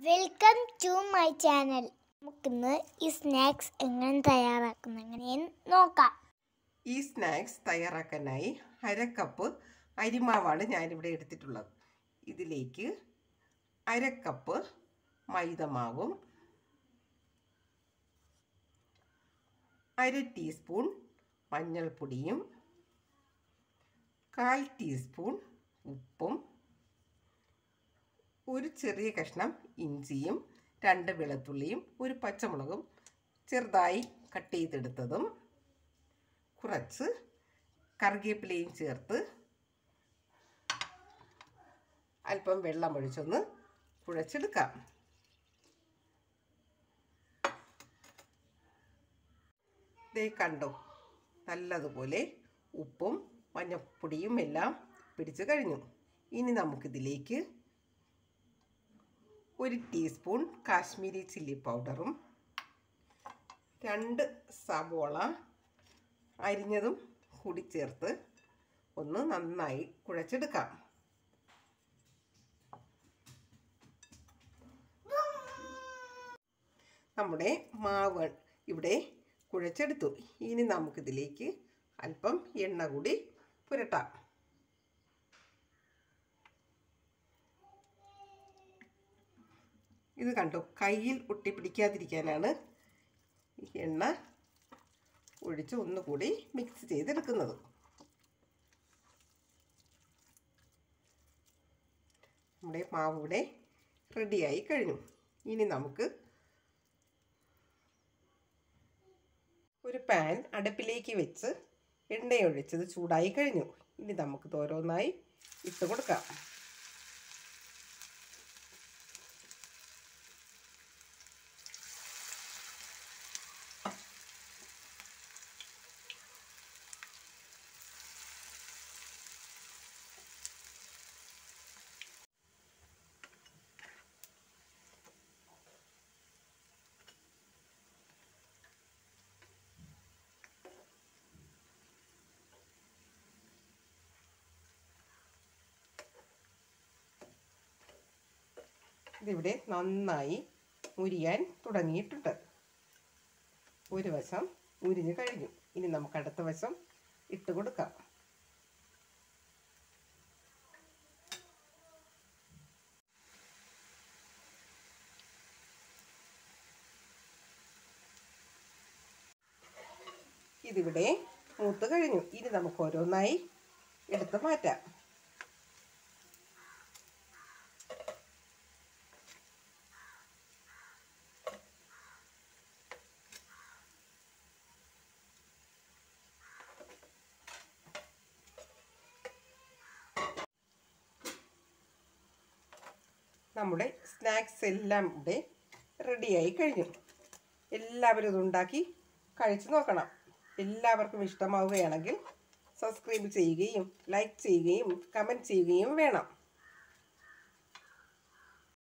welcome to my channel നമുക്കിന്ന് ഈ snacks എങ്ങനെ തയ്യാറാക്കുന്ന എങ്ങനെയെന്ന് നോക്കാം ഈ സ്നാക്സ് തയ്യാറാക്കാനായി അര കപ്പ് അരിമാവാണ് ഞാനിവിടെ എടുത്തിട്ടുള്ളത് ഇതിലേക്ക് അര കപ്പ് മൈദമാവും അര ടീസ്പൂൺ മഞ്ഞൾപ്പൊടിയും കാൽ ടീസ്പൂൺ ഉപ്പും ഒരു ചെറിയ കഷ്ണം ഇഞ്ചിയും രണ്ട് വെളുത്തുള്ളിയും ഒരു പച്ചമുളകും ചെറുതായി കട്ട് ചെയ്തെടുത്തതും കുറച്ച് കറിവേപ്പിലയും ചേർത്ത് അല്പം വെള്ളം ഒഴിച്ചൊന്ന് കുഴച്ചെടുക്കാം ദേ കണ്ടോ നല്ലതുപോലെ ഉപ്പും മഞ്ഞപ്പൊടിയും എല്ലാം പിടിച്ചു കഴിഞ്ഞു ഇനി നമുക്കിതിലേക്ക് ഒരു ടീസ്പൂൺ കാശ്മീരി ചില്ലി പൗഡറും രണ്ട് സവോള അരിഞ്ഞതും കൂടി ചേർത്ത് ഒന്ന് നന്നായി കുഴച്ചെടുക്കാം നമ്മുടെ മാവ് ഇവിടെ കുഴച്ചെടുത്തു ഇനി നമുക്കിതിലേക്ക് അല്പം എണ്ണ കൂടി പുരട്ടാം ഇത് കണ്ടോ കയ്യിൽ ഒട്ടിപ്പിടിക്കാതിരിക്കാനാണ് ഈ എണ്ണ ഒഴിച്ച് ഒന്നുകൂടി മിക്സ് ചെയ്തെടുക്കുന്നത് നമ്മുടെ മാവ് ഇവിടെ റെഡിയായി കഴിഞ്ഞു ഇനി നമുക്ക് ഒരു പാൻ അടുപ്പിലേക്ക് വെച്ച് എണ്ണയൊഴിച്ചത് ചൂടായി കഴിഞ്ഞു ഇനി നമുക്ക് ഓരോന്നായി ഇട്ട് കൊടുക്കാം ഇതിവിടെ നന്നായി മുരിയാൻ തുടങ്ങിയിട്ടുണ്ട് ഒരു വശം മുരിഞ്ഞു കഴിഞ്ഞു ഇനി നമുക്ക് അടുത്ത വശം ഇട്ട് കൊടുക്കാം ഇതിവിടെ മൂത്ത് കഴിഞ്ഞു ഇനി നമുക്ക് ഓരോന്നായി എടുത്ത് മാറ്റാം നമ്മുടെ സ്നാക്സ് എല്ലാം ഇവിടെ റെഡിയായി കഴിഞ്ഞു എല്ലാവരും ഇതുണ്ടാക്കി കഴിച്ചു നോക്കണം എല്ലാവർക്കും ഇഷ്ടമാവുകയാണെങ്കിൽ സബ്സ്ക്രൈബ് ചെയ്യുകയും ലൈക്ക് ചെയ്യുകയും കമൻറ്റ് ചെയ്യുകയും വേണം